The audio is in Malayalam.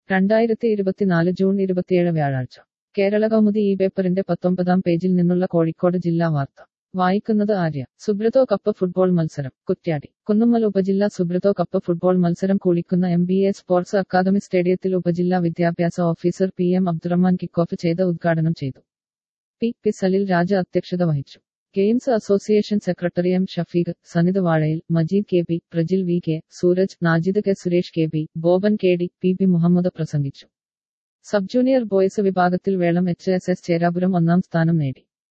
രണ്ടായിരത്തി ഇരുപത്തിനാല് ജൂൺ ഇരുപത്തിയേഴ് വ്യാഴാഴ്ച കേരള കൗമുദി ഈ പേപ്പറിന്റെ പത്തൊമ്പതാം പേജിൽ നിന്നുള്ള കോഴിക്കോട് ജില്ലാ വാർത്ത വായിക്കുന്നത് ആര്യ സുബ്രതോ കപ്പ് ഫുട്ബോൾ മത്സരം കുറ്റ്യാടി കുന്നുമ്മൽ ഉപജില്ല സുബ്രതോ കപ്പ് ഫുട്ബോൾ മത്സരം കൂളിക്കുന്ന M B A sports academy സ്റ്റേഡിയത്തിൽ ഉപജില്ലാ വിദ്യാഭ്യാസ officer P M Abdurahman kickoff ചെയ്ത് ഉദ്ഘാടനം ചെയ്തു പി പി സലിൽ രാജ അധ്യക്ഷത വഹിച്ചു games association secretary M Shafeeq Sanith Vazhayil Majeed K P Prajil V K Sooraj Najid K Suresh K P Boban K D P B Muhammad പ്രസംഗിച്ചു സബ് ജൂനിയർ ബോയ്സ് വിഭാഗത്തിൽ Velam H S S Cherapuram ഒന്നാം സ്ഥാനം നേടി